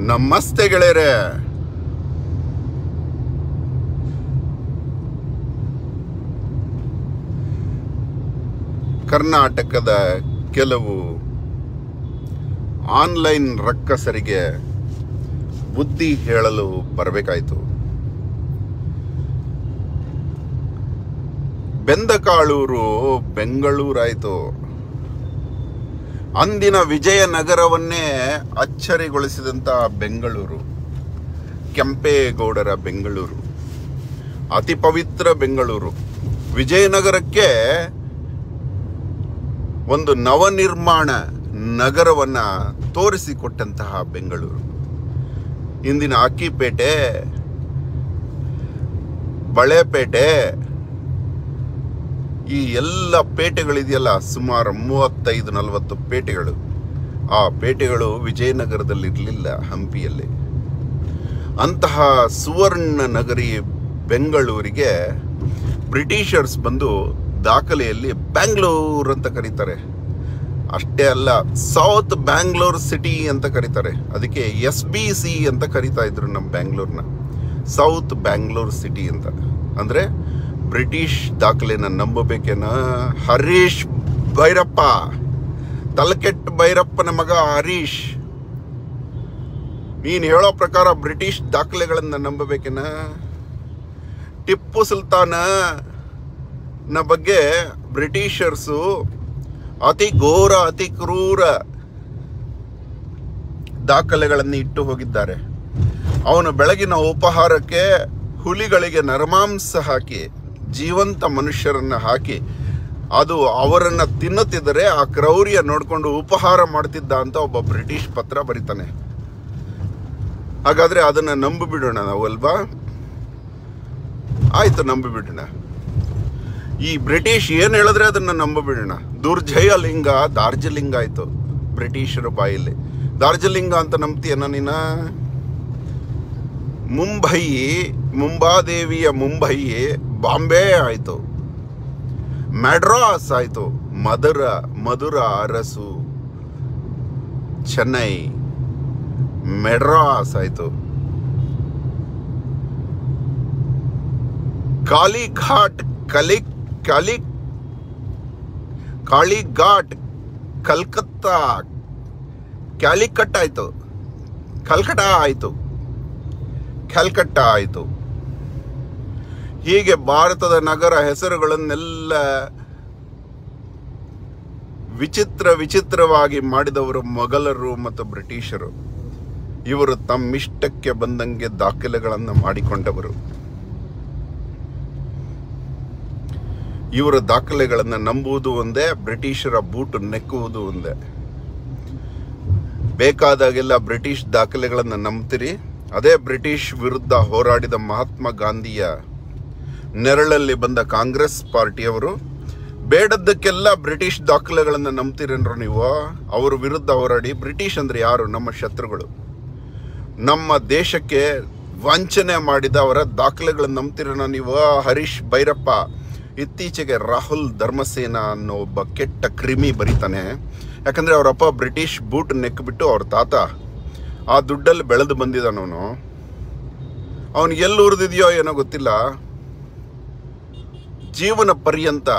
ನಮಸ್ತೆ ಗೆಳೆಯರೆ ಕರ್ನಾಟಕದ ಕೆಲವು ಆನ್ಲೈನ್ ರಕ್ಕಸರಿಗೆ ಬುದ್ಧಿ ಹೇಳಲು ಬರಬೇಕಾಯಿತು ಬೆಂದಕಾಳೂರು ಬೆಂಗಳೂರಾಯಿತು ಅಂದಿನ ವಿಜಯನಗರವನ್ನೇ ಅಚ್ಚರಿಗೊಳಿಸಿದಂತ ಬೆಂಗಳೂರು ಕೆಂಪೇಗೌಡರ ಬೆಂಗಳೂರು ಅತಿ ಪವಿತ್ರ ಬೆಂಗಳೂರು ವಿಜಯನಗರಕ್ಕೆ ಒಂದು ನವನಿರ್ಮಾಣ ನಗರವನ್ನ ತೋರಿಸಿಕೊಟ್ಟಂತಹ ಬೆಂಗಳೂರು ಇಂದಿನ ಅಕ್ಕಿಪೇಟೆ ಬಳೆಪೇಟೆ ಈ ಎಲ್ಲ ಪೇಟೆಗಳಿದೆಯಲ್ಲ ಸುಮಾರು ಮೂವತ್ತೈದು ನಲವತ್ತು ಪೇಟೆಗಳು ಆ ಪೇಟೆಗಳು ವಿಜಯನಗರದಲ್ಲಿ ಇರಲಿಲ್ಲ ಹಂಪಿಯಲ್ಲಿ ಅಂತಹ ಸುವರ್ಣ ನಗರಿ ಬೆಂಗಳೂರಿಗೆ ಬ್ರಿಟಿಷರ್ಸ್ ಬಂದು ದಾಖಲೆಯಲ್ಲಿ ಬ್ಯಾಂಗ್ಳೂರ್ ಅಂತ ಕರೀತಾರೆ ಅಷ್ಟೇ ಅಲ್ಲ ಸೌತ್ ಬ್ಯಾಂಗ್ಳೂರ್ ಸಿಟಿ ಅಂತ ಕರೀತಾರೆ ಅದಕ್ಕೆ ಎಸ್ ಬಿ ಸಿ ಅಂತ ಕರೀತಾ ಇದ್ರು ನಮ್ಮ ಬ್ಯಾಂಗ್ಳೂರ್ನ ಸೌತ್ ಬ್ಯಾಂಗ್ಳೂರ್ ಸಿಟಿ ಅಂತ ಅಂದ್ರೆ ಬ್ರಿಟಿಷ್ ದಾಖಲೆನ ನಂಬಬೇಕೇನ ಹರೀಶ್ ಭೈರಪ್ಪ ತಲಕೆಟ್ ಭೈರಪ್ಪನ ಮಗ ಹರೀಶ್ ನೀನ್ ಹೇಳೋ ಪ್ರಕಾರ ಬ್ರಿಟಿಷ್ ದಾಖಲೆಗಳನ್ನ ನಂಬಬೇಕೇನ ಟಿಪ್ಪು ಸುಲ್ತಾನ ನ ಬಗ್ಗೆ ಬ್ರಿಟಿಷರ್ಸು ಅತಿ ಘೋರ ಅತಿ ಕ್ರೂರ ದಾಖಲೆಗಳನ್ನು ಇಟ್ಟು ಹೋಗಿದ್ದಾರೆ ಅವನು ಬೆಳಗಿನ ಉಪಹಾರಕ್ಕೆ ಹುಲಿಗಳಿಗೆ ನರಮಾಂಸ ಹಾಕಿ ಜೀವಂತ ಮನುಷ್ಯರನ್ನ ಹಾಕಿ ಅದು ಅವರನ್ನ ತಿನ್ನುತ್ತಿದ್ದರೆ ಆ ಕ್ರೌರ್ಯ ನೋಡ್ಕೊಂಡು ಉಪಹಾರ ಮಾಡ್ತಿದ್ದ ಅಂತ ಒಬ್ಬ ಬ್ರಿಟಿಷ್ ಪತ್ರ ಬರೀತಾನೆ ಹಾಗಾದ್ರೆ ಅದನ್ನ ನಂಬಿಬಿಡೋಣ ನಾವು ಅಲ್ವಾ ಆಯ್ತು ನಂಬಿಬಿಡೋಣ ಈ ಬ್ರಿಟಿಷ್ ಏನ್ ಹೇಳಿದ್ರೆ ಅದನ್ನ ನಂಬಬಿಡೋಣ ದುರ್ಜಯ ಲಿಂಗ ದಾರ್ಜಿಲಿಂಗ ಆಯ್ತು ಬ್ರಿಟಿಷರ ಬಾಯಲ್ಲಿ ದಾರ್ಜಿಲಿಂಗ ಅಂತ ನಂಬ್ತೀಯನ ನೀನ ಮುಂಬೈ ಮುಂಬಾದೇವಿಯ ಮುಂಬೈ ಬಾಂಬೆ ಆಯ್ತು ಮೆಡ್ರಾಸ್ ಆಯ್ತು ಮಧುರ ಮಧುರ ಅರಸು ಚೆನ್ನೈ ಮೆಡ್ರಾಸ್ ಆಯ್ತು ಕಾಲಿಘಾಟ್ ಕಲಿ ಕಾಲಿ ಕಾಳಿಘಾಟ್ ಕಲ್ಕತ್ತಾ ಕ್ಯಾಲಿಕಟ್ ಆಯ್ತು ಕಲ್ಕಟ ಆಯ್ತು ಕ್ಯಾಲ್ಕಟ್ಟ ಆಯ್ತು ಹೀಗೆ ಭಾರತದ ನಗರ ಹೆಸರುಗಳನ್ನೆಲ್ಲ ವಿಚಿತ್ರ ವಿಚಿತ್ರವಾಗಿ ಮಾಡಿದವರು ಮೊಘಲರು ಮತ್ತು ಬ್ರಿಟಿಷರು ಇವರು ತಮ್ಮಿಷ್ಟಕ್ಕೆ ಬಂದಂಗೆ ದಾಖಲೆಗಳನ್ನು ಮಾಡಿಕೊಂಡವರು ಇವರ ದಾಖಲೆಗಳನ್ನು ನಂಬುವುದು ಒಂದೇ ಬ್ರಿಟಿಷರ ಬೂಟು ನೆಕ್ಕುವುದು ಒಂದೇ ಬೇಕಾದಾಗೆಲ್ಲ ಬ್ರಿಟಿಷ್ ದಾಖಲೆಗಳನ್ನು ನಂಬ್ತೀರಿ ಅದೇ ಬ್ರಿಟಿಷ್ ವಿರುದ್ಧ ಹೋರಾಡಿದ ಮಹಾತ್ಮ ಗಾಂಧಿಯ ನೆರಳಲ್ಲಿ ಬಂದ ಕಾಂಗ್ರೆಸ್ ಪಾರ್ಟಿಯವರು ಬೇಡದ್ದಕ್ಕೆಲ್ಲ ಬ್ರಿಟಿಷ್ ದಾಖಲೆಗಳನ್ನು ನಂಬ್ತೀರೇನ್ರ ನೀವು ಅವರ ವಿರುದ್ಧ ಹೋರಾಡಿ ಬ್ರಿಟಿಷ್ ಅಂದ್ರೆ ಯಾರು ನಮ್ಮ ಶತ್ರುಗಳು ನಮ್ಮ ದೇಶಕ್ಕೆ ವಂಚನೆ ಮಾಡಿದ ಅವರ ದಾಖಲೆಗಳನ್ನು ನಂಬ್ತೀರನ ನೀವು ಹರೀಶ್ ಭೈರಪ್ಪ ಇತ್ತೀಚೆಗೆ ರಾಹುಲ್ ಧರ್ಮಸೇನ ಅನ್ನೋ ಒಬ್ಬ ಕೆಟ್ಟ ಕ್ರಿಮಿ ಬರೀತಾನೆ ಯಾಕಂದ್ರೆ ಅವರಪ್ಪ ಬ್ರಿಟಿಷ್ ಬೂಟ್ ನೆಕ್ಬಿಟ್ಟು ಅವ್ರ ತಾತ ಆ ದುಡ್ಡಲ್ಲಿ ಬೆಳೆದು ಬಂದಿದ್ದಾನವನು ಅವನು ಎಲ್ಲಿ ಉರಿದಿದೆಯೋ ಏನೋ ಗೊತ್ತಿಲ್ಲ ಜೀವನ ಪರ್ಯಂತ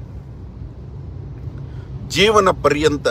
ಜೀವನ ಪರ್ಯಂತ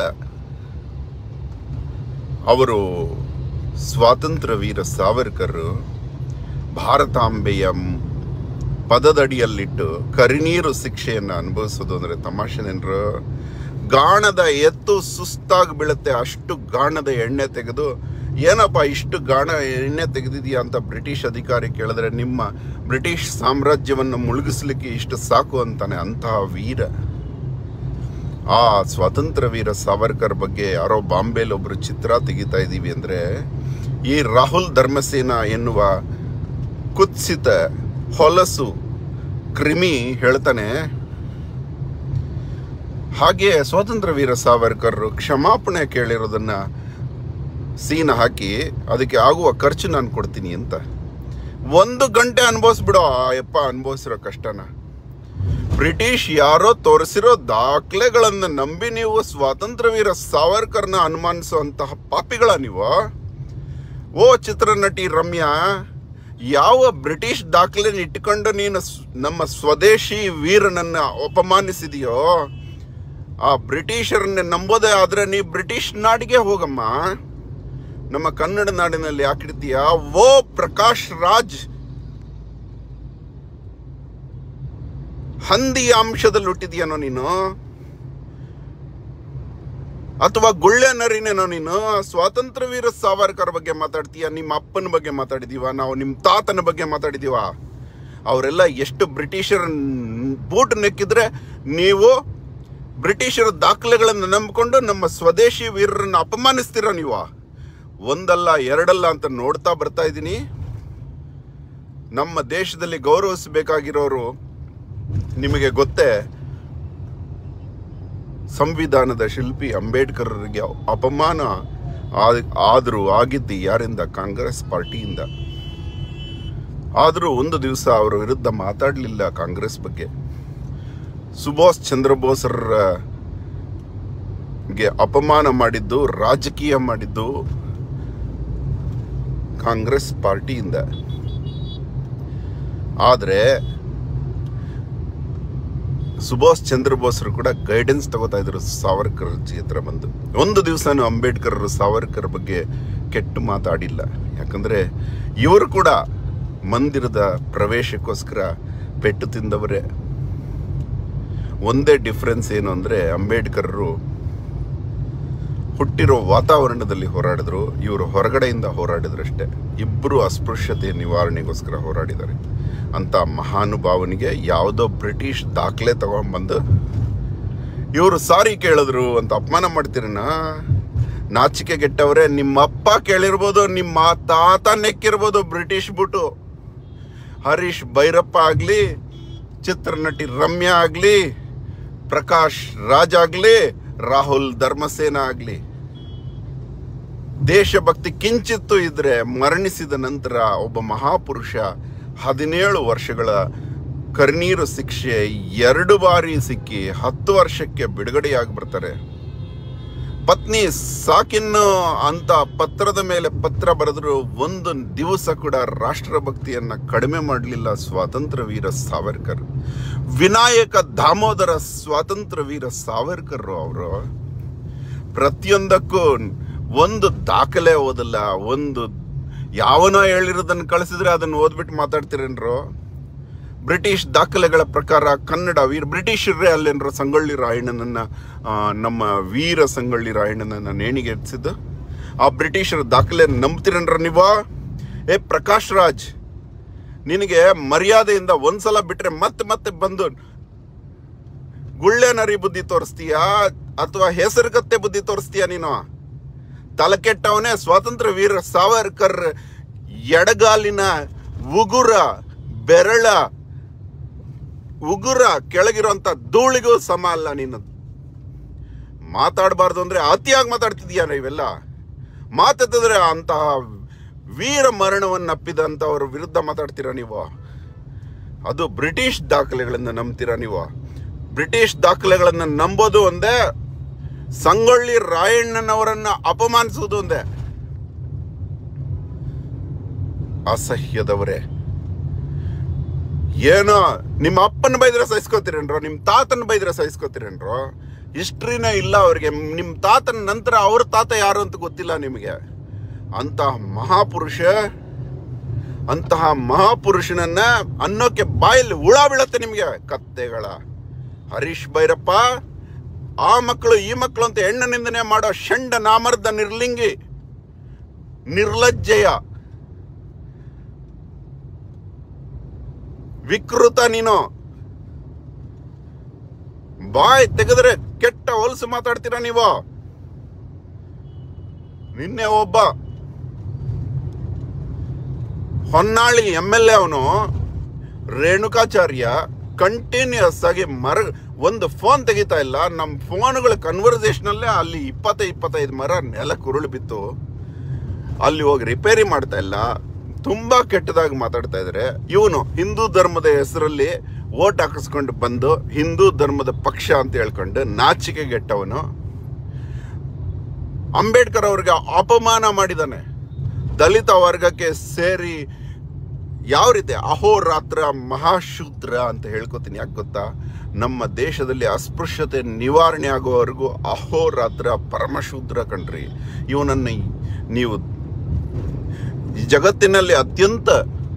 ಅವರು ಸ್ವಾತಂತ್ರ್ಯ ವೀರ ಸಾವರ್ಕರ್ ಭಾರತಾಂಬೆಯ ಪದದಡಿಯಲ್ಲಿಟ್ಟು ಕರಿನೀರು ಶಿಕ್ಷೆಯನ್ನು ಅನುಭವಿಸೋದು ಅಂದ್ರೆ ತಮಾಷೆನೇನ್ರು ಗಾಣದ ಎತ್ತು ಸುಸ್ತಾಗಿ ಬೀಳುತ್ತೆ ಅಷ್ಟು ಗಾಣದ ಎಣ್ಣೆ ತೆಗೆದು ಏನಪ್ಪ ಇಷ್ಟು ಗಾಣ ಎಣ್ಣೆ ತೆಗೆದಿದೆಯಾ ಅಂತ ಬ್ರಿಟಿಷ್ ಅಧಿಕಾರಿ ಕೇಳಿದ್ರೆ ನಿಮ್ಮ ಬ್ರಿಟಿಷ್ ಸಾಮ್ರಾಜ್ಯವನ್ನು ಮುಳುಗಿಸ್ಲಿಕ್ಕೆ ಇಷ್ಟು ಸಾಕು ಅಂತಾನೆ ಅಂತಹ ವೀರ ಆ ಸ್ವಾತಂತ್ರ್ಯ ವೀರ ಸಾವರ್ಕರ್ ಬಗ್ಗೆ ಯಾರೋ ಬಾಂಬೆಲಿ ಒಬ್ರು ಚಿತ್ರ ತೆಗಿತಾ ಇದ್ದೀವಿ ಅಂದ್ರೆ ಈ ರಾಹುಲ್ ಧರ್ಮಸೇನ ಎನ್ನುವ ಕುತ್ಸಿತ ಹೊಲಸು ಕ್ರಿಮಿ ಹೇಳ್ತಾನೆ ಹಾಗೆ ಸ್ವಾತಂತ್ರ್ಯ ವೀರ ಸಾವರ್ಕರ್ ಕ್ಷಮಾಪಣೆ ಕೇಳಿರೋದನ್ನ ಸೀನ್ ಹಾಕಿ ಅದಕ್ಕೆ ಆಗುವ ಖರ್ಚು ನಾನು ಕೊಡ್ತೀನಿ ಅಂತ ಒಂದು ಗಂಟೆ ಅನುಭವಿಸ್ಬಿಡೋ ಯಪ್ಪ ಅನುಭವಿಸಿರೋ ಕಷ್ಟನ ಬ್ರಿಟಿಷ್ ಯಾರೋ ತೋರಿಸಿರೋ ದಾಖಲೆಗಳನ್ನ ನಂಬಿ ನೀವು ಸ್ವಾತಂತ್ರ್ಯ ವೀರ ಸಾವರ್ಕರ್ನ ಅನುಮಾನಿಸುವಂತಹ ಪಾಪಿಗಳ ನೀವು ಓ ಚಿತ್ರನಟಿ ರಮ್ಯಾ ಯಾವ ಬ್ರಿಟಿಷ್ ದಾಖಲೆ ಇಟ್ಕೊಂಡು ನೀನು ಸ್- ನಮ್ಮ ಸ್ವದೇಶಿ ವೀರನನ್ನ ಅಪಮಾನಿಸಿದೆಯೋ ಆ ಬ್ರಿಟಿಷರನ್ನ ನಂಬೋದೇ ಆದ್ರೆ ನೀ ಬ್ರಿಟಿಷ್ ನಾಡಿಗೆ ಹೋಗಮ್ಮ ನಮ್ಮ ಕನ್ನಡ ನಾಡಿನಲ್ಲಿ ಯಾಕಿಡ್ತೀಯ ಓ ಪ್ರಕಾಶ್ ರಾಜ್ ಹಂದಿ ಅಂಶದಲ್ಲಿ ಹುಟ್ಟಿದ್ಯಾನೋ ನೀನು ಅಥವಾ ಗುಳ್ಳೆ ನರಿನೇನೋ ನೀನು ಸ್ವಾತಂತ್ರ್ಯ ವೀರ ಸಾವರ್ಕರ್ ಬಗ್ಗೆ ಮಾತಾಡ್ತೀಯ ನಿಮ್ಮ ಅಪ್ಪನ ಬಗ್ಗೆ ಮಾತಾಡಿದೀವ ನಾವು ನಿಮ್ಮ ತಾತನ ಬಗ್ಗೆ ಮಾತಾಡಿದೀವ ಅವರೆಲ್ಲ ಎಷ್ಟು ಬ್ರಿಟಿಷರ ಬೂಟ್ ನೆಕ್ಕಿದ್ರೆ ನೀವು ಬ್ರಿಟಿಷರ ದಾಖಲೆಗಳನ್ನು ನಂಬಿಕೊಂಡು ನಮ್ಮ ಸ್ವದೇಶಿ ವೀರರನ್ನ ಅಪಮಾನಿಸ್ತೀರ ನೀವು ಒಂದಲ್ಲ ಎರಡಲ್ಲ ಅಂತ ನೋಡ್ತಾ ಬರ್ತಾ ಇದ್ದೀನಿ ನಮ್ಮ ದೇಶದಲ್ಲಿ ಗೌರವಿಸಬೇಕಾಗಿರೋರು ನಿಮಗೆ ಗೊತ್ತೇ ಸಂವಿಧಾನದ ಶಿಲ್ಪಿ ಅಂಬೇಡ್ಕರ್ಗೆ ಅಪಮಾನ ಆದರೂ ಆಗಿದ್ದು ಯಾರಿಂದ ಕಾಂಗ್ರೆಸ್ ಪಾರ್ಟಿಯಿಂದ ಆದರೂ ಒಂದು ದಿವಸ ಅವರ ವಿರುದ್ಧ ಮಾತಾಡಲಿಲ್ಲ ಕಾಂಗ್ರೆಸ್ ಬಗ್ಗೆ ಸುಭಾಷ್ ಚಂದ್ರ ಬೋಸರ ಗೆ ಅಪಮಾನ ಮಾಡಿದ್ದು ರಾಜಕೀಯ ಮಾಡಿದ್ದು ಕಾಂಗ್ರೆಸ್ ಪಾರ್ಟಿಯಿಂದ ಆದರೆ ಸುಭಾಷ್ ಚಂದ್ರ ಬೋಸರು ಕೂಡ ಗೈಡೆನ್ಸ್ ತಗೋತಾ ಇದ್ರು ಸಾವರ್ಕರ್ ಜಿ ಹತ್ರ ಬಂದು ಒಂದು ದಿವಸನೂ ಅಂಬೇಡ್ಕರ್ ಸಾವರ್ಕರ್ ಬಗ್ಗೆ ಕೆಟ್ಟ ಮಾತಾಡಿಲ್ಲ ಯಾಕಂದ್ರೆ ಇವರು ಕೂಡ ಮಂದಿರದ ಪ್ರವೇಶಕ್ಕೋಸ್ಕರ ಪೆಟ್ಟು ತಿಂದವರೇ ಒಂದೇ ಡಿಫ್ರೆನ್ಸ್ ಏನು ಅಂದ್ರೆ ಅಂಬೇಡ್ಕರ್ರು ಹುಟ್ಟಿರೋ ವಾತಾವರಣದಲ್ಲಿ ಹೋರಾಡಿದ್ರು ಇವರು ಹೊರಗಡೆಯಿಂದ ಹೋರಾಡಿದ್ರಷ್ಟೇ ಇಬ್ಬರು ಅಸ್ಪೃಶ್ಯತೆ ನಿವಾರಣೆಗೋಸ್ಕರ ಹೋರಾಡಿದ್ದಾರೆ ಅಂತ ಮಹಾನುಭಾವನಿಗೆ ಯಾವುದೋ ಬ್ರಿಟಿಷ್ ದಾಖಲೆ ತಗೊಂಡ್ಬಂದು ಇವರು ಸಾರಿ ಕೇಳಿದ್ರು ಅಂತ ಅಪಮಾನ ಮಾಡ್ತೀರನ ನಾಚಿಕೆ ಗೆಟ್ಟವ್ರೆ ನಿಮ್ಮ ಅಪ್ಪ ಕೇಳಿರ್ಬೋದು ನಿಮ್ಮ ತಾತ ನೆಕ್ಕಿರ್ಬೋದು ಬ್ರಿಟಿಷ್ ಬಿಟ್ಟು ಹರೀಶ್ ಭೈರಪ್ಪ ಆಗ್ಲಿ ಚಿತ್ರನಟಿ ರಮ್ಯಾ ಆಗ್ಲಿ ಪ್ರಕಾಶ್ ರಾಜ್ ಆಗ್ಲಿ ರಾಹುಲ್ ಧರ್ಮಸೇನ ಆಗ್ಲಿ ದೇಶಭಕ್ತಿ ಕಿಂಚಿತ್ತು ಇದ್ರೆ ಮರಣಿಸಿದ ನಂತರ ಒಬ್ಬ ಮಹಾಪುರುಷ ಹದಿನೇಳು ವರ್ಷಗಳ ಕರ್ನೀರು ಶಿಕ್ಷೆ ಎರಡು ಬಾರಿ ಸಿಕ್ಕಿ ಹತ್ತು ವರ್ಷಕ್ಕೆ ಬಿಡುಗಡೆಯಾಗಿ ಬರ್ತಾರೆ ಪತ್ನಿ ಸಾಕಿನ್ನು ಅಂತ ಪತ್ರದ ಮೇಲೆ ಪತ್ರ ಬರೆದ್ರು ಒಂದು ದಿವಸ ಕೂಡ ರಾಷ್ಟ್ರಭಕ್ತಿಯನ್ನ ಕಡಿಮೆ ಮಾಡಲಿಲ್ಲ ಸ್ವಾತಂತ್ರ್ಯ ವೀರ ಸಾವರ್ಕರ್ ವಿನಾಯಕ ದಾಮೋದರ ಸ್ವಾತಂತ್ರ್ಯ ವೀರ ಸಾವರ್ಕರ್ ಅವರು ಪ್ರತಿಯೊಂದಕ್ಕೂ ಒಂದು ದಾಖಲೆ ಓದಲ್ಲ ಒಂದು ಯಾವನೋ ಹೇಳಿರೋದನ್ನ ಕಳಿಸಿದ್ರೆ ಅದನ್ನ ಓದ್ಬಿಟ್ಟು ಮಾತಾಡ್ತೀರೇನ್ರೋ ಬ್ರಿಟಿಷ್ ದಾಖಲೆಗಳ ಪ್ರಕಾರ ಕನ್ನಡ ವೀರ ಬ್ರಿಟಿಷರೇ ಅಲ್ಲೇನ್ರೋ ಸಂಗೊಳ್ಳಿ ರಾಯಣ್ಣನನ್ನ ಆ, ನಮ್ಮ ವೀರ ಸಂಗೊಳ್ಳಿ ರಾಯಣ್ಣನನ್ನ ನೇಣಿಗೆ ಎತ್ಸಿದ್ದು ಆ ಬ್ರಿಟಿಷರ ದಾಖಲೆ ನಂಬ್ತೀರೇನ್ರ ನೀವು ಏ ಪ್ರಕಾಶ್ ರಾಜ್ ನಿನಗೆ ಮರ್ಯಾದೆಯಿಂದ ಒಂದ್ಸಲ ಬಿಟ್ರೆ ಮತ್ತೆ ಮತ್ತೆ ಬಂದು ಗುಳ್ಳೆ ನರಿ ಬುದ್ಧಿ ತೋರಿಸ್ತೀಯಾ ಅಥವಾ ಹೆಸರುಗತ್ತೆ ಬುದ್ಧಿ ತೋರಿಸ್ತೀಯಾ ನೀನು ತಲಕೆಟ್ಟವನೇ ಸ್ವಾತಂತ್ರ್ಯ ವೀರ ಸಾವರ್ಕರ್ ಎಡಗಾಲಿನ ಉಗುರ ಬೆರಳ ಉಗುರ ಕೆಳಗಿರುವಂತ ಧೂಳಿಗೂ ಸಮ ಅಲ್ಲ ನೀನು ಮಾತಾಡಬಾರ್ದು ಅಂದ್ರೆ ಅತಿಯಾಗಿ ಮಾತಾಡ್ತಿದ್ಯಾ ಇವೆಲ್ಲ ಮಾತಾಡಿದ್ರೆ ಅಂತಹ ವೀರ ಮರಣವನ್ನಪ್ಪಿದಂಥವ್ರ ವಿರುದ್ಧ ಮಾತಾಡ್ತೀರಾ ನೀವು ಅದು ಬ್ರಿಟಿಷ್ ದಾಖಲೆಗಳನ್ನ ನಂಬ್ತೀರಾ ನೀವು ಬ್ರಿಟಿಷ್ ದಾಖಲೆಗಳನ್ನ ನಂಬೋದು ಒಂದೇ ಸಂಗೊಳ್ಳಿ ರಾಯಣ್ಣನವರನ್ನ ಅಪಮಾನಿಸುವುದು ಒಂದೇ ಅಸಹ್ಯದವರೇ ಏನೋ ನಿಮ್ಮ ಅಪ್ಪನ ಬೈದ್ರೆ ಸಹಿಸ್ಕೋತೀರೇನ್ರೋ ನಿಮ್ಮ ತಾತನ ಬೈದ್ರೆ ಸಹಿಸ್ಕೋತೀರೇನ್ರೋ ಹಿಸ್ಟ್ರಿನೇ ಇಲ್ಲ ಅವ್ರಿಗೆ ನಿಮ್ಮ ತಾತನ ನಂತರ ಅವ್ರ ತಾತ ಯಾರು ಅಂತ ಗೊತ್ತಿಲ್ಲ ನಿಮಗೆ ಅಂತಹ ಮಹಾಪುರುಷ ಅಂತಹ ಮಹಾಪುರುಷನನ್ನ ಅನ್ನೋಕೆ ಬಾಯಲ್ಲಿ ಹುಳ ಬೀಳತ್ತೆ ನಿಮಗೆ ಕತ್ತೆಗಳ ಹರೀಶ್ ಭೈರಪ್ಪ ಆ ಮಕ್ಕಳು ಈ ಮಕ್ಕಳು ಅಂತ ಹೆಣ್ಣ ನಿಂದನೆ ಮಾಡೋ ಷಂಡ ನಾಮರ್ದ ನಿರ್ಲಿಂಗಿ ನಿರ್ಲಜ್ಜೆಯ ವಿಕೃತ ನೀನು ಬಾಯ್ ತೆಗೆದ್ರೆ ಕೆಟ್ಟ ಹೊಲಸು ಮಾತಾಡ್ತೀರಾ ನೀವು ನಿನ್ನೆ ಒಬ್ಬ ಹೊನ್ನಾಳಿ ಎಂ ಎಲ್ ಎ ಅವನು ರೇಣುಕಾಚಾರ್ಯ ಕಂಟಿನ್ಯೂಸ್ ಆಗಿ ಮರ ಒಂದು ಫೋನ್ ತೆಗಿತಾ ಇಲ್ಲ ನಮ್ಮ ಫೋನ್ಗಳ ಕನ್ವರ್ಸೇಷನ್ ಅಲ್ಲೇ ಅಲ್ಲಿ ಇಪ್ಪತ್ತೈದು ಇಪ್ಪತ್ತೈದು ಮರ ನೆಲಕ್ಕೆ ಉರುಳು ಬಿತ್ತು ಅಲ್ಲಿ ಹೋಗಿ ರಿಪೇರಿ ಮಾಡ್ತಾ ಇಲ್ಲ ತುಂಬಾ ಕೆಟ್ಟದಾಗಿ ಮಾತಾಡ್ತಾ ಇದ್ದಾರೆ ಇವನು ಹಿಂದೂ ಧರ್ಮದ ಹೆಸರಲ್ಲಿ ಓಟ್ ಹಾಕಿಸ್ಕೊಂಡು ಬಂದು ಹಿಂದೂ ಧರ್ಮದ ಪಕ್ಷ ಅಂತ ಹೇಳ್ಕೊಂಡು ನಾಚಿಕೆಗೆಟ್ಟವನು ಅಂಬೇಡ್ಕರ್ ಅವ್ರಿಗೆ ಅಪಮಾನ ಮಾಡಿದಾನೆ ದಲಿತ ವರ್ಗಕ್ಕೆ ಸೇರಿ ಯಾವ ರೀತಿ ಅಹೋರಾತ್ರ ಮಹಾಶೂದ್ರ ಅಂತ ಹೇಳ್ಕೊತೀನಿ ಯಾಕೆ ಗೊತ್ತಾ ನಮ್ಮ ದೇಶದಲ್ಲಿ ಅಸ್ಪೃಶ್ಯತೆ ನಿವಾರಣೆ ಆಗುವವರೆಗೂ ಅಹೋರಾತ್ರ ಪರಮಶೂದ್ರ ಕಣ್ರಿ ಇವನನ್ನು ನೀವು ಈ ಜಗತ್ತಿನಲ್ಲಿ ಅತ್ಯಂತ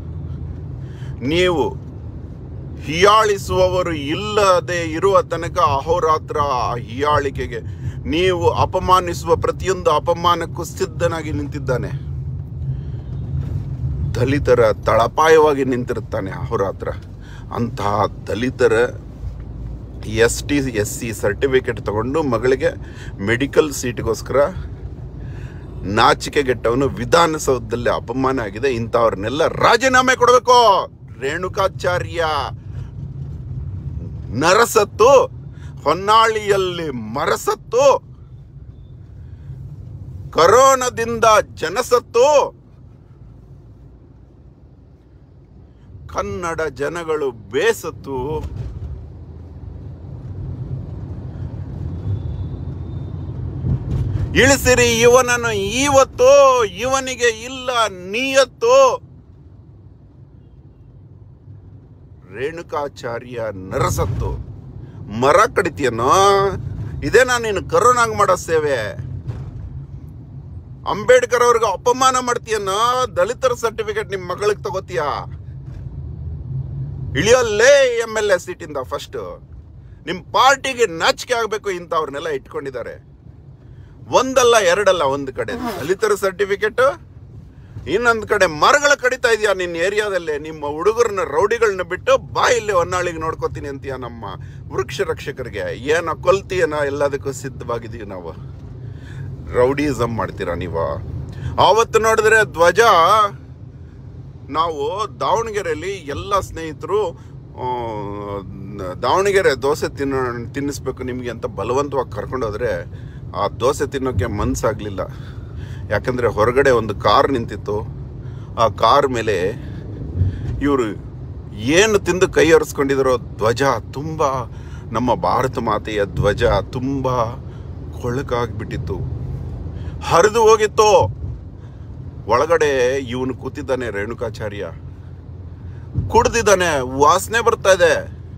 ನೀವು ಹೀಯಾಳಿಸುವವರು ಇಲ್ಲದೆ ಇರುವ ತನಕ ಅಹೋರಾತ್ರ ಆ ಹೀಯಾಳಿಕೆಗೆ ನೀವು ಅಪಮಾನಿಸುವ ಪ್ರತಿಯೊಂದು ಅಪಮಾನಕ್ಕೂ ಸಿದ್ಧನಾಗಿ ನಿಂತಿದ್ದಾನೆ ದಲಿತರ ತಳಪಾಯವಾಗಿ ನಿಂತಿರುತ್ತಾನೆ ಅಹೋರಾತ್ರ ಅಂತಹ ದಲಿತರ S T S C certificate ತಗೊಂಡು ಮಗಳಿಗೆ ಮೆಡಿಕಲ್ ಸೀಟ್ಗೋಸ್ಕರ ನಾಚಿಕೆಗೆಟ್ಟವನು ವಿಧಾನಸೌಧದಲ್ಲಿ ಅಪಮಾನ ಆಗಿದೆ ಇಂಥವ್ರನ್ನೆಲ್ಲ ರಾಜೀನಾಮೆ ಕೊಡಬೇಕು ರೇಣುಕಾಚಾರ್ಯ ನರಸತ್ತು ಹೊನ್ನಾಳಿಯಲ್ಲಿ ಮರಸತ್ತು ಕರೋನಾದಿಂದ ಜನಸತ್ತು ಕನ್ನಡ ಜನಗಳು ಬೇಸತ್ತು ಇಳಿಸಿರಿ ಇವನನ್ನು ಇವತ್ತು ಇವನಿಗೆ ಇಲ್ಲ ನಿಯತ್ತು ರೇಣುಕಾಚಾರ್ಯ ನರಸತ್ತು ಮರ ಕಡಿತೀಯನೋ ಇದೇನಾ ನೀನು ಕರೋನಾಗ್ ಮಾಡೋ ಸೇವೆ ಅಂಬೇಡ್ಕರ್ ಅವ್ರಿಗೆ ಅಪಮಾನ ಮಾಡ್ತೀಯನೋ ದಲಿತರ ಸರ್ಟಿಫಿಕೇಟ್ ನಿಮ್ಮ ಮಗಳಿಗೆ ತಗೋತೀಯ ಇಳಿಯಲ್ಲೇ ಎಮ್ ಎಲ್ ಎ ಸೀಟಿಂದ ಫಸ್ಟ್ ನಿಮ್ಮ ಪಾರ್ಟಿಗೆ ನಾಚಿಕೆ ಆಗಬೇಕು ಇಂಥವ್ರನ್ನೆಲ್ಲ ಇಟ್ಕೊಂಡಿದ್ದಾರೆ ಒಂದಲ್ಲ ಎರಡಲ್ಲ ಒಂದು ಕಡೆ ದಲಿತರ ಸರ್ಟಿಫಿಕೇಟ್ ಇನ್ನೊಂದು ಕಡೆ ಮರಗಳ ಕಡಿತಾ ಇದೆಯಾ ನಿನ್ನ ಏರಿಯಾದಲ್ಲಿ ನಿಮ್ಮ ಹುಡುಗರನ್ನ ರೌಡಿಗಳನ್ನ ಬಿಟ್ಟು ಬಾ ಇಲ್ಲಿ ಹೊನ್ನಾಳಿಗೆ ನೋಡ್ಕೋತೀನಿ ಅಂತೀಯ ನಮ್ಮ ವೃಕ್ಷ ರಕ್ಷಕರಿಗೆ ಏನೋ ಕೊಲ್ತೀಯನ ಎಲ್ಲದಕ್ಕೂ ಸಿದ್ಧವಾಗಿದೀವಿ ನಾವು ರೌಡಿಸಮ್ ಮಾಡ್ತೀರಾ ನೀವು ಆವತ್ತು ನೋಡಿದ್ರೆ ಧ್ವಜ ನಾವು ದಾವಣಗೆರೆಯಲ್ಲಿ ಎಲ್ಲ ಸ್ನೇಹಿತರು ಆ, ದಾವಣಗೆರೆ ದೋಸೆ ತಿನ್ನೋ ತಿನ್ನಿಸ್ಬೇಕು ನಿಮಗೆ ಅಂತ ಬಲವಂತವಾಗಿ ಕರ್ಕೊಂಡೋದ್ರೆ ಆ ದೋಸೆ ತಿನ್ನೋಕ್ಕೆ ಮನಸ್ಸಾಗಲಿಲ್ಲ ಯಾಕಂದರೆ ಹೊರಗಡೆ ಒಂದು ಕಾರ್ ನಿಂತಿತ್ತು ಆ ಕಾರ್ ಮೇಲೆ ಇವರು ಏನು ತಿಂದು ಕೈ ಒರೆಸ್ಕೊಂಡಿದ್ದಾರೋ ಧ್ವಜ ತುಂಬ ನಮ್ಮ ಭಾರತ ಮಾತೆಯ ಧ್ವಜ ತುಂಬ ಕೊಳಕಾಗ್ಬಿಟ್ಟಿತ್ತು ಹರಿದು ಹೋಗಿತ್ತು ಒಳಗಡೆ ಇವನು ಕೂತಿದ್ದಾನೆ ರೇಣುಕಾಚಾರ್ಯ ಕುಡ್ದಿದ್ದಾನೆ ವಾಸನೆ ಬರ್ತಾ ಇದೆ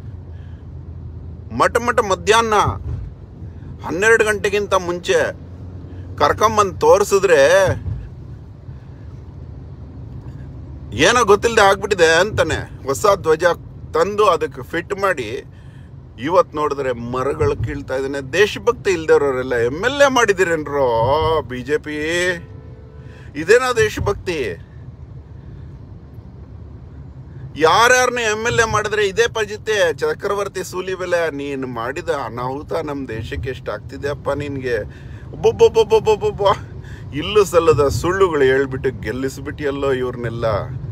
ಮಟ ಮಟ ಮಧ್ಯಾಹ್ನ ಹನ್ನೆರಡು ಗಂಟೆಗಿಂತ ಮುಂಚೆ ಕರ್ಕೊಂಬಂದು ತೋರಿಸಿದ್ರೆ ಏನೋ ಗೊತ್ತಿಲ್ಲದೆ ಆಗ್ಬಿಟ್ಟಿದೆ ಅಂತಾನೆ ಹೊಸ ಧ್ವಜ ತಂದು ಅದಕ್ಕೆ ಫಿಟ್ ಮಾಡಿ ಇವತ್ತು ನೋಡಿದ್ರೆ ಮರಗಳು ಕೀಳ್ತಾ ಇದ್ದಾನೆ ದೇಶಭಕ್ತಿ ಇಲ್ದವ್ರವರೆಲ್ಲ ಎಮ್ ಎಲ್ ಎ ಮಾಡಿದಿರೇನ್ರೋ ಬಿ ಜೆ ಪಿ ಇದೇನಾ ದೇಶಭಕ್ತಿ ಯಾರ್ಯಾರನ್ನ ಎಮ್ ಎಲ್ ಎ ಮಾಡಿದ್ರೆ ಇದೇ ಪಜಿತೆ ಚಕ್ರವರ್ತಿ ಸೂಲಿಬೆಲೆ ನೀನು ಮಾಡಿದ ಅನಾಹುತ ನಮ್ಮ ದೇಶಕ್ಕೆ ಎಷ್ಟು ಆಗ್ತಿದೆಯಪ್ಪ ನಿನಗೆ ಒಬ್ಬೊಬ್ಬೊಬ್ಬೊಬ್ಬೊಬ್ಬೊಬ್ಬ ಇಲ್ಲು ಸಲ್ಲದ ಸುಳ್ಳುಗಳು ಹೇಳ್ಬಿಟ್ಟು ಗೆಲ್ಲಿಸ್ಬಿಟ್ಟಿಯಲ್ಲೋ ಇವ್ರನ್ನೆಲ್ಲ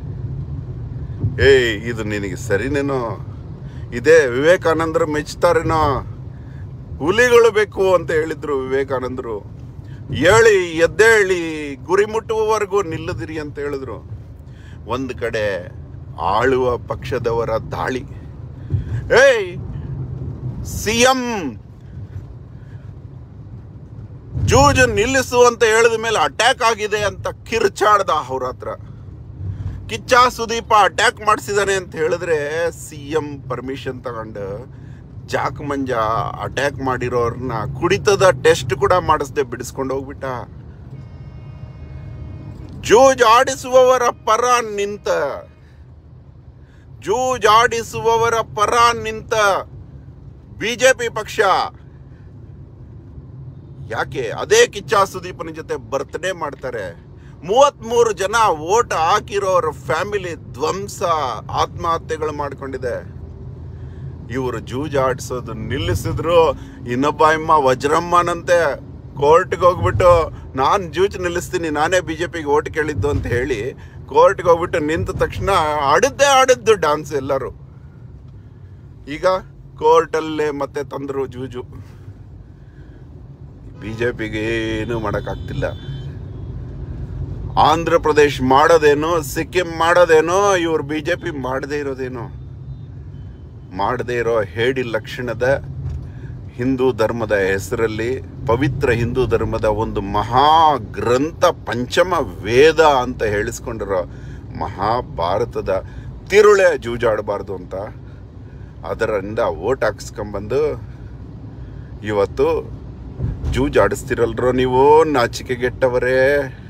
ಏಯ್ ಇದು ನಿನಗೆ ಸರಿನೇನೋ ಇದೇ ವಿವೇಕಾನಂದರು ಮೆಚ್ತಾರೇನೋ ಹುಲಿಗಳು ಬೇಕು ಅಂತ ಹೇಳಿದ್ರು ವಿವೇಕಾನಂದರು ಹೇಳಿ ಎದ್ದೇಳಿ ಗುರಿ ಮುಟ್ಟುವವರೆಗೂ ನಿಲ್ಲದಿರಿ ಅಂತ ಹೇಳಿದ್ರು ಒಂದು ಕಡೆ ಆಳುವ ಪಕ್ಷದವರ ದಾಳಿ ಏಯ್ ಸಿ ಎಂ ಜೂಜು ನಿಲ್ಲಿಸು ಅಂತ ಹೇಳಿದ ಮೇಲೆ ಅಟ್ಯಾಕ್ ಆಗಿದೆ ಅಂತ ಕಿರ್ಚಾಡ್ದ ಅವ್ರ ಹತ್ರ ಕಿಚ್ಚ ಸುದೀಪ ಅಟ್ಯಾಕ್ ಮಾಡಿಸಿದಾನೆ ಅಂತ ಹೇಳಿದ್ರೆ ಸಿ ಎಂ ಪರ್ಮಿಷನ್ ತಗೊಂಡು ಜಾಕ್ ಮಂಜ ಅಟ್ಯಾಕ್ ಮಾಡಿರೋರ್ನ ಕುಡಿತದ ಟೆಸ್ಟ್ ಕೂಡ ಮಾಡಿಸ್ದೆ ಬಿಡಿಸ್ಕೊಂಡು ಹೋಗ್ಬಿಟ್ಟ ಜೂಜ್ ಆಡಿಸುವವರ ಪರ ನಿಂತ ಜೂಜ್ ಆಡಿಸುವವರ ಪರ ನಿಂತ ಬಿಜೆಪಿ ಪಕ್ಷ ಯಾಕೆ ಅದೇ ಕಿಚ್ಚ ಸುದೀಪನ ಜೊತೆ ಬರ್ತ್ಡೇ ಮಾಡ್ತಾರೆ ಮೂವತ್ಮೂರು ಜನ ಓಟ್ ಹಾಕಿರೋರ ಫ್ಯಾಮಿಲಿ ಧ್ವಂಸ ಆತ್ಮಹತ್ಯೆಗಳು ಮಾಡ್ಕೊಂಡಿದೆ ಇವರು ಜೂಜ್ ಆಡಿಸೋದು ನಿಲ್ಲಿಸಿದ್ರು ಇನ್ನೊಬ್ಬ ಅಮ್ಮ ವಜ್ರಮ್ಮನಂತೆ ಕೋರ್ಟ್ಗೆ ಹೋಗ್ಬಿಟ್ಟು ನಾನು ಜೂಜ್ ನಿಲ್ಲಿಸ್ತೀನಿ ನಾನೇ ಬಿ ಜೆ ಪಿಗೆ ಓಟ್ ಕೇಳಿದ್ದು ಅಂತ ಹೇಳಿ ಕೋರ್ಟ್ಗೆ ಹೋಗ್ಬಿಟ್ಟು ನಿಂತ ತಕ್ಷಣ ಆಡಿದ್ದೇ ಆಡಿದ್ದು ಡಾನ್ಸ್ ಎಲ್ಲರೂ ಈಗ ಕೋರ್ಟಲ್ಲೇ ಮತ್ತೆ ತಂದರು ಜೂಜು ಬಿ ಜೆ ಪಿಗೆ ಏನು ಮಾಡೋಕ್ಕಾಗ್ತಿಲ್ಲ ಆಂಧ್ರ ಪ್ರದೇಶ್ ಮಾಡೋದೇನೋ ಸಿಕ್ಕಿಂ ಮಾಡೋದೇನೋ ಇವ್ರು ಬಿ ಜೆ ಪಿ ಮಾಡದೇ ಇರೋದೇನೋ ಮಾಡದೇ ಇರೋ ಹೇಡಿ ಲಕ್ಷಣದ ಹಿಂದೂ ಧರ್ಮದ ಹೆಸರಲ್ಲಿ ಪವಿತ್ರ ಹಿಂದೂ ಧರ್ಮದ ಒಂದು ಮಹಾ ಗ್ರಂಥ ಪಂಚಮ ವೇದ ಅಂತ ಹೇಳಿಸ್ಕೊಂಡಿರೋ ಮಹಾಭಾರತದ ತಿರುಳೆ ಜೂಜಾಡಬಾರ್ದು ಅಂತ ಅದರಿಂದ ಓಟ್ ಹಾಕ್ಸ್ಕೊಂಬಂದು ಇವತ್ತು ಜೂಜಾಡಿಸ್ತಿರಲ್ರೋ ನೀವು ನಾಚಿಕೆಗೆಟ್ಟವರೇ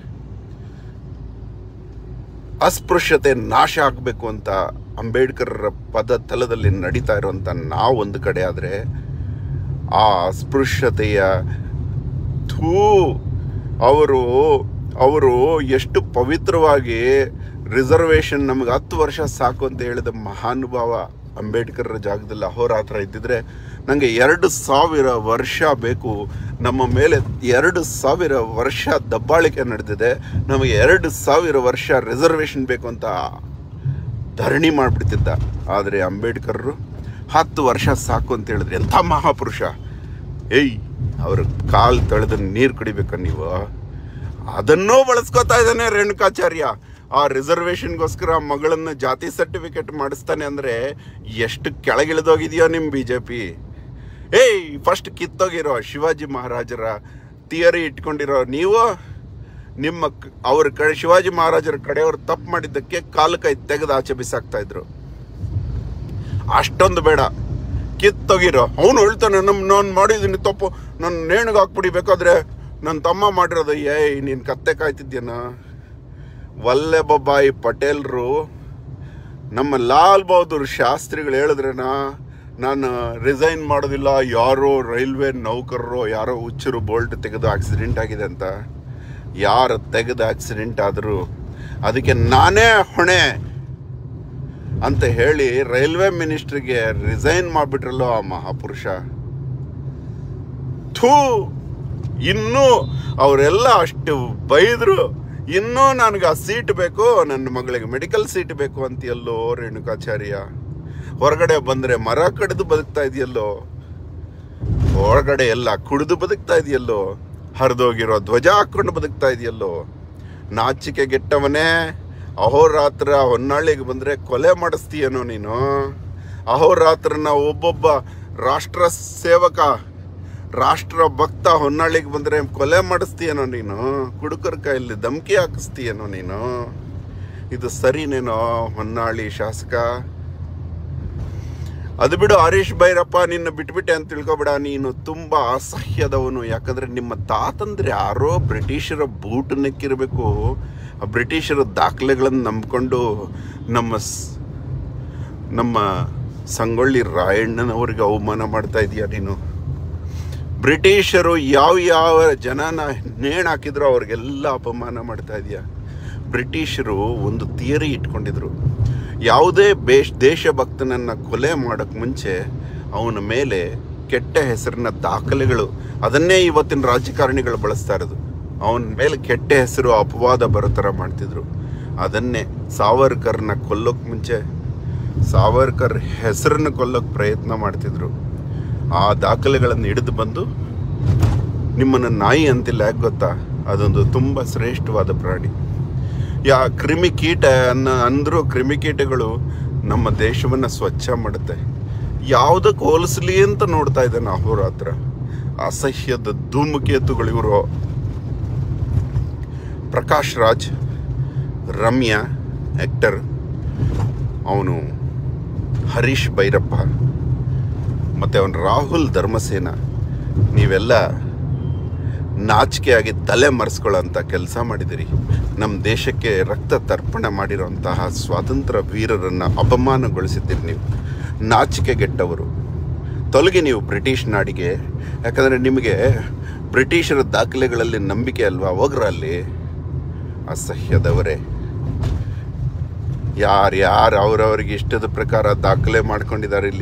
ಅಸ್ಪೃಶ್ಯತೆ ನಾಶ ಆಗಬೇಕು ಅಂತ ಅಂಬೇಡ್ಕರ್ರ ಪದ ತಲದಲ್ಲಿ ನಡೀತಾ ಇರುವಂತ ನಾವು ಒಂದು ಕಡೆ ಆದರೆ ಆ ಅಸ್ಪೃಶ್ಯತೆಯ ಥೂ ಅವರು ಅವರು ಎಷ್ಟು ಪವಿತ್ರವಾಗಿ ರಿಸರ್ವೇಶನ್ ನಮಗೆ ಹತ್ತು ವರ್ಷ ಸಾಕು ಅಂತ ಹೇಳಿದ ಮಹಾನುಭಾವ ಅಂಬೇಡ್ಕರ್ ಜಾಗದಲ್ಲಿ ಅಹೋರಾತ್ರ ಇದ್ದಿದ್ರೆ ನನಗೆ ಎರಡು ಸಾವಿರ ವರ್ಷ ಬೇಕು ನಮ್ಮ ಮೇಲೆ ಎರಡು ಸಾವಿರ ವರ್ಷ ದಬ್ಬಾಳಿಕೆ ನಡೆದಿದೆ ನಮಗೆ ಎರಡು ಸಾವಿರ ವರ್ಷ ರಿಸರ್ವೇಶನ್ ಬೇಕು ಅಂತ ಧರಣಿ ಮಾಡಿಬಿಡ್ತಿದ್ದ ಆದರೆ ಅಂಬೇಡ್ಕರ್ರು ಹತ್ತು ವರ್ಷ ಸಾಕು ಅಂತ ಹೇಳಿದ್ರೆ ಎಂಥ ಮಹಾಪುರುಷ ಏಯ್ ಅವ್ರ ಕಾಲು ತೊಳೆದು ನೀರು ಕುಡಿಬೇಕ ನೀವು ಅದನ್ನೂ ಬಳಸ್ಕೊತಾ ಇದ್ದಾನೆ ರೇಣುಕಾಚಾರ್ಯ ಆ ರಿಸರ್ವೇಶನ್ಗೋಸ್ಕರ ಮಗಳನ್ನ ಜಾತಿ ಸರ್ಟಿಫಿಕೇಟ್ ಮಾಡಿಸ್ತಾನೆ ಅಂದ್ರೆ ಎಷ್ಟು ಕೆಳಗಿಳಿದೋಗಿದೆಯೋ ನಿಮ್ಮ ಬಿ ಜೆ ಪಿ ಏಯ್ ಫಸ್ಟ್ ಕಿತ್ತೋಗಿರೋ ಶಿವಾಜಿ ಮಹಾರಾಜರ ಥಿಯರಿ ಇಟ್ಕೊಂಡಿರೋ ನೀವು ನಿಮ್ಮ ಕ- ಅವ್ರ ಕಡೆ ಶಿವಾಜಿ ಮಹಾರಾಜರ ಕಡೆಯವ್ರು ತಪ್ಪು ಮಾಡಿದ್ದಕ್ಕೆ ಕಾಲು ಕೈ ತೆಗೆದು ಆಚೆ ಬಿಸಾಕ್ತಾ ಇದ್ರು ಅಷ್ಟೊಂದು ಬೇಡ ಕಿತ್ತೋಗಿರೋ ಅವನು ಹೇಳ್ತಾನೆ ನಮ್ಮ ನಾನು ಮಾಡಿದ್ದೀನಿ ತಪ್ಪು ನನ್ನ ನೇಣಿಗೆ ಹಾಕ್ಬಿಡಿ ಬೇಕಾದ್ರೆ ನನ್ನ ತಮ್ಮ ಮಾಡಿರೋದು ಏಯ್ ನೀನು ಕತ್ತೆ ಕಾಯ್ತಿದ್ಯನ ವಲ್ಲಭಭಾಯಿ ಪಟೇಲ್ರು ನಮ್ಮ ಲಾಲ್ ಬಹದ್ದೂರ್ ಶಾಸ್ತ್ರಿಗಳು ಹೇಳಿದ್ರೇನ ನಾನು ರಿಸೈನ್ ಮಾಡೋದಿಲ್ಲ ಯಾರೋ ರೈಲ್ವೆ ನೌಕರರು ಯಾರೋ ಹುಚ್ಚರು ಬೋಲ್ಟ್ ತೆಗೆದು ಆಕ್ಸಿಡೆಂಟ್ ಆಗಿದೆ ಅಂತ ಯಾರು ತೆಗೆದು ಆಕ್ಸಿಡೆಂಟ್ ಆದರೂ ಅದಕ್ಕೆ ನಾನೇ ಹೊಣೆ ಅಂತ ಹೇಳಿ ರೈಲ್ವೆ ಮಿನಿಸ್ಟ್ರಿಗೆ ರಿಸೈನ್ ಮಾಡಿಬಿಟ್ರಲ್ಲೋ ಆ ಮಹಾಪುರುಷ ಥೂ ಇನ್ನೂ ಅವರೆಲ್ಲ ಅಷ್ಟು ಬೈದ್ರು ಇನ್ನೂ ನನಗೆ ಆ ಸೀಟ್ ಬೇಕು ನನ್ನ ಮಗಳಿಗೆ ಮೆಡಿಕಲ್ ಸೀಟ್ ಬೇಕು ಅಂತೀಯಲ್ಲೋ ರೇಣುಕಾಚಾರ್ಯ ಹೊರಗಡೆ ಬಂದ್ರೆ ಮರ ಕಡಿದು ಬದುಕ್ತಾ ಇದೆಯಲ್ಲೋ ಹೊರಗಡೆ ಎಲ್ಲ ಕುಡಿದು ಬದುಕ್ತಾ ಇದೆಯಲ್ಲೋ ಹರಿದೋಗಿರೋ ಧ್ವಜ ಹಾಕೊಂಡು ಬದುಕ್ತಾ ಇದೆಯಲ್ಲೋ ನಾಚಿಕೆ ಗೆಟ್ಟವನೇ ಅಹೋರಾತ್ರ ಹೊನ್ನಾಳಿಗೆ ಬಂದ್ರೆ ಕೊಲೆ ಮಾಡಿಸ್ತೀಯನೋ ನೀನು ಅಹೋರಾತ್ರನ ಒಬ್ಬೊಬ್ಬ ರಾಷ್ಟ್ರ ಸೇವಕ ರಾಷ್ಟ್ರ ಭಕ್ತ ಹೊನ್ನಾಳಿಗೆ ಬಂದ್ರೆ ಕೊಲೆ ಮಾಡಿಸ್ತೀಯನೋ ನೀನು ಕುಡುಕರ ಕೈಯಲ್ಲಿ ಧಮಕಿ ಹಾಕಿಸ್ತೀಯನೋ ನೀನು ಇದು ಸರಿನೇನೋ ಹೊನ್ನಾಳಿ ಶಾಸಕ ಅದು ಬಿಡು ಹರೀಶ್ ಭೈರಪ್ಪ ನಿನ್ನ ಬಿಟ್ಬಿಟ್ಟೆ ಅಂತ ತಿಳ್ಕೊಬೇಡ ನೀನು ತುಂಬಾ ಅಸಹ್ಯದವನು ಯಾಕಂದ್ರೆ ನಿಮ್ಮ ತಾತಂದ್ರೆ ಯಾರೋ ಬ್ರಿಟಿಷರ ಬೂಟ್ ನೆಕ್ಕಿರಬೇಕು ಆ ಬ್ರಿಟಿಷರ ದಾಖಲೆಗಳನ್ನು ನಂಬ್ಕೊಂಡು ನಮ್ಮ ಸ್- ನಮ್ಮ ಸಂಗೊಳ್ಳಿ ರಾಯಣ್ಣನವ್ರಿಗೆ ಅವಮಾನ ಮಾಡ್ತಾ ಇದೀಯ ನೀನು ಬ್ರಿಟಿಷರು ಯಾವ ಯಾವ ಜನನ ನೇಣು ಹಾಕಿದ್ರು ಅವ್ರಿಗೆಲ್ಲ ಅಪಮಾನ ಮಾಡ್ತಾ ಇದೀಯ ಬ್ರಿಟಿಷರು ಒಂದು ಥಿಯರಿ ಇಟ್ಕೊಂಡಿದ್ರು ಯಾವುದೇ ಬೇಷ್ ದೇಶಭಕ್ತನನ್ನ ಕೊಲೆ ಮಾಡಕ್ ಮುಂಚೆ ಅವನ ಮೇಲೆ ಕೆಟ್ಟ ಹೆಸರಿನ ದಾಖಲೆಗಳು ಅದನ್ನೇ ಇವತ್ತಿನ ರಾಜಕಾರಣಿಗಳು ಬಳಸ್ತಾ ಇರೋದು ಅವನ ಮೇಲೆ ಕೆಟ್ಟ ಹೆಸರು ಅಪವಾದ ಬರೋ ಥರ ಮಾಡ್ತಿದ್ರು ಅದನ್ನೇ ಸಾವರ್ಕರ್ನ ಕೊಲ್ಲೋಕ್ ಮುಂಚೆ ಸಾವರ್ಕರ್ ಹೆಸರನ್ನು ಕೊಲ್ಲೋಕ್ ಪ್ರಯತ್ನ ಮಾಡ್ತಿದ್ರು ಆ ದಾಖಲೆಗಳನ್ನು ಹಿಡಿದು ಬಂದು ನಿಮ್ಮನ್ನು ನಾಯಿ ಅಂತಿಲ್ಲ ಯಾಕೆ ಗೊತ್ತಾ ಅದೊಂದು ತುಂಬ ಶ್ರೇಷ್ಠವಾದ ಪ್ರಾಣಿ ಯಾ ಕ್ರಿಮಿಕೀಟ ಅನ್ನ ಅಂದರೂ ಕ್ರಿಮಿಕೀಟಗಳು ನಮ್ಮ ದೇಶವನ್ನ ಸ್ವಚ್ಛ ಮಾಡುತ್ತೆ ಯಾವುದಕ್ಕೆ ಹೋಲಿಸ್ಲಿ ಅಂತ ನೋಡ್ತಾ ಇದ್ದಾನೆ ಅಹೋರಾತ್ರ ಅಸಹ್ಯದ ಧೂಮಕೇತುಗಳು ಇವರು ಪ್ರಕಾಶ್ ರಾಜ್ ರಮ್ಯಾ ಆಕ್ಟರ್ ಅವನು ಹರೀಶ್ ಭೈರಪ್ಪ ಮತ್ತೆ ಅವನು ರಾಹುಲ್ ಧರ್ಮಸೇನ ನೀವೆಲ್ಲ ನಾಚಿಕೆಯಾಗಿ ತಲೆ ಮರೆಸ್ಕೊಳ್ಳೋಂಥ ಕೆಲಸ ಮಾಡಿದಿರಿ ನಮ್ಮ ದೇಶಕ್ಕೆ ರಕ್ತ ತರ್ಪಣ ಮಾಡಿರೋಂತಹ ಸ್ವಾತಂತ್ರ್ಯ ವೀರರನ್ನು ಅಪಮಾನಗೊಳಿಸಿದ್ದೀರಿ ನೀವು ನಾಚಿಕೆಗೆಟ್ಟವರು ತೊಲಗಿ ನೀವು ಬ್ರಿಟಿಷ್ ನಾಡಿಗೆ ಯಾಕಂದರೆ ನಿಮಗೆ ಬ್ರಿಟಿಷರ ದಾಖಲೆಗಳಲ್ಲಿ ನಂಬಿಕೆ ಅಲ್ವಾ ಹೋಗ್ರ ಅಲ್ಲಿ ಅಸಹ್ಯದವರೇ ಯಾರು ಯಾರು ಅವ್ರವ್ರಿಗೆ ಇಷ್ಟದ ಪ್ರಕಾರ ದಾಖಲೆ ಮಾಡ್ಕೊಂಡಿದ್ದಾರೆ ಇಲ್ಲಿ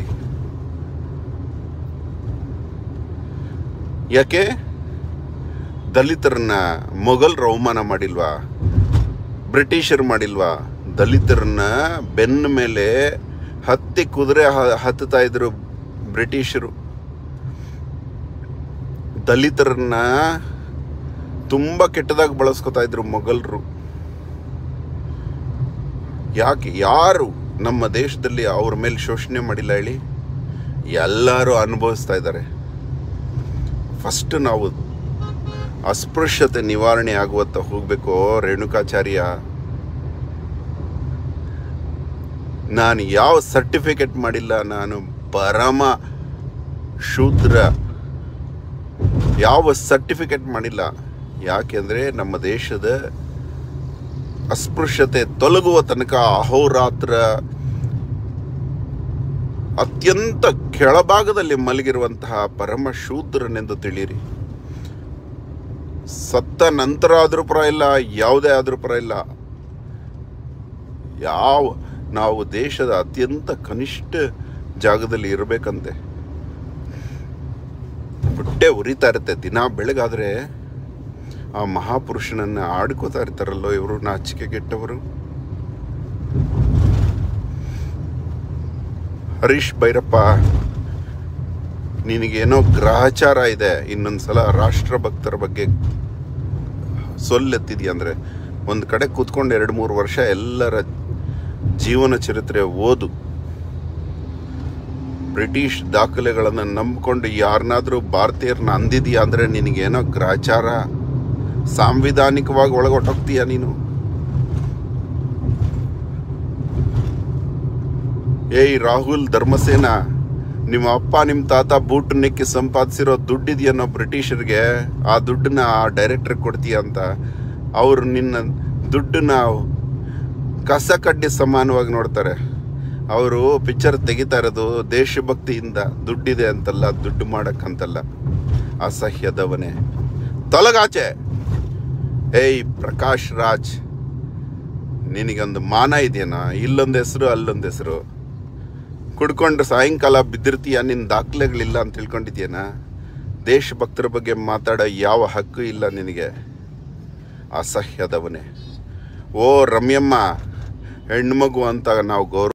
ಯಾಕೆ ದಲಿತರನ್ನ ಮೊಘಲ್ರು ಅವಮಾನ ಮಾಡಿಲ್ವಾ ಬ್ರಿಟಿಷರು ಮಾಡಿಲ್ವಾ ದಲಿತರನ್ನ ಬೆನ್ನ ಮೇಲೆ ಹತ್ತಿ ಕುದುರೆ ಹ- ಹತ್ತುತ್ತಾ ಇದ್ರು ಬ್ರಿಟಿಷರು ದಲಿತರನ್ನ ತುಂಬ ಕೆಟ್ಟದಾಗಿ ಬಳಸ್ಕೊತಾ ಇದ್ರು ಮೊಘಲ್ರು ಯಾಕೆ ಯಾರು ನಮ್ಮ ದೇಶದಲ್ಲಿ ಅವ್ರ ಮೇಲೆ ಶೋಷಣೆ ಮಾಡಿಲ್ಲ ಹೇಳಿ ಎಲ್ಲರೂ ಅನುಭವಿಸ್ತಾ ಇದ್ದಾರೆ ಫಸ್ಟ್ ನಾವು ಅಸ್ಪೃಶ್ಯತೆ ನಿವಾರಣೆ ಆಗುವತ್ತ ಹೋಗ್ಬೇಕು ರೇಣುಕಾಚಾರ್ಯ ನಾನು ಯಾವ ಸರ್ಟಿಫಿಕೇಟ್ ಮಾಡಿಲ್ಲ ನಾನು ಪರಮ ಶೂದ್ರ ಯಾವ ಸರ್ಟಿಫಿಕೇಟ್ ಮಾಡಿಲ್ಲ ಯಾಕೆಂದರೆ ನಮ್ಮ ದೇಶದ ಅಸ್ಪೃಶ್ಯತೆ ತೊಲಗುವ ತನಕ ಅಹೋರಾತ್ರ ಅತ್ಯಂತ ಕೆಳಭಾಗದಲ್ಲಿ ಮಲಗಿರುವಂತಹ ಪರಮ ಶೂದ್ರನೆಂದು ತಿಳಿಯಿರಿ ಸತ್ತ ನಂತರ ಆದರೂ ಪರ ಇಲ್ಲ ಯಾವುದೇ ಆದರೂ ಪರ ಇಲ್ಲ ಯಾವ ನಾವು ದೇಶದ ಅತ್ಯಂತ ಕನಿಷ್ಠ ಜಾಗದಲ್ಲಿ ಇರಬೇಕಂತೆ ಹೊಟ್ಟೆ ಉರಿತಾ ಇರುತ್ತೆ ದಿನ ಬೆಳಗಾದ್ರೆ ಆ ಮಹಾಪುರುಷನನ್ನ ಆಡ್ಕೋತಾ ಇರ್ತಾರಲ್ಲೋ ಇವರು ನಾಚಿಕೆಗೆಟ್ಟವರು ಹರೀಶ್ ಭೈರಪ್ಪ ನಿನಗೇನೋ ಗ್ರಹಚಾರ ಇದೆ ಇನ್ನೊಂದ್ಸಲ ರಾಷ್ಟ್ರಭಕ್ತರ ಬಗ್ಗೆ ಸೊಲ್ಲೆತ್ತಿದ್ಯಾ ಅಂದ್ರೆ ಒಂದು ಕಡೆ ಕೂತ್ಕೊಂಡು ಎರಡು ಮೂರು ವರ್ಷ ಎಲ್ಲರ ಜೀವನ ಚರಿತ್ರೆ ಓದು ಬ್ರಿಟಿಷ್ ದಾಖಲೆಗಳನ್ನು ನಂಬಿಕೊಂಡು ಯಾರನ್ನಾದ್ರೂ ಭಾರತೀಯರನ್ನ ಅಂದಿದ್ಯಾ ಅಂದ್ರೆ ನಿನಗೇನೋ ಗ್ರಹಚಾರ ಸಾಂವಿಧಾನಿಕವಾಗಿ ಒಳಗೊಟ್ಟೋಗ್ತೀಯ ನೀನು ಏಯ್ ರಾಹುಲ್ ಧರ್ಮಸೇನ ನಿಮ್ಮ ಅಪ್ಪ ನಿಮ್ಮ ತಾತ ಬೂಟ್ ನೆಕ್ಕಿ ಸಂಪಾದಿಸಿರೋ ದುಡ್ಡಿದೆಯನ್ನೋ ಬ್ರಿಟಿಷರಿಗೆ ಆ ದುಡ್ಡನ್ನ ಆ ಡೈರೆಕ್ಟರ್ ಕೊಡ್ತೀಯ ಅಂತ ಅವರು ನಿನ್ನ ದುಡ್ಡನ್ನ ಕಸ ಕಡ್ಡಿ ಸಮಾನವಾಗಿ ನೋಡ್ತಾರೆ ಅವರು ಪಿಕ್ಚರ್ ತೆಗಿತಾ ಇರೋದು ದೇಶಭಕ್ತಿಯಿಂದ ದುಡ್ಡಿದೆ ಅಂತಲ್ಲ ದುಡ್ಡು ಮಾಡಕ್ಕಂತಲ್ಲ ಅಸಹ್ಯದವನೇ ತೊಲಗಾಚೆ ಏಯ್ ಪ್ರಕಾಶ್ ರಾಜ್ ನಿನಗೊಂದು ಮಾನ ಇದೆಯೇನಾ ಇಲ್ಲೊಂದು ಹೆಸರು ಅಲ್ಲೊಂದು ಹೆಸರು ಕುಡ್ಕೊಂಡು ಸಾಯಂಕಾಲ ಬಿದ್ದಿರ್ತೀಯ ನಿನ್ನ ದಾಖಲೆಗಳಿಲ್ಲ ಅಂತ ತಿಳ್ಕೊಂಡಿದ್ಯೇನ ದೇಶಭಕ್ತರ ಬಗ್ಗೆ ಮಾತಾಡೋ ಯಾವ ಹಕ್ಕು ಇಲ್ಲ ನಿನಗೆ ಅಸಹ್ಯದವನೇ ಓ ರಮ್ಯಮ್ಮ ಹೆಣ್ಮಗು ಅಂತ ನಾವು ಗೌರವ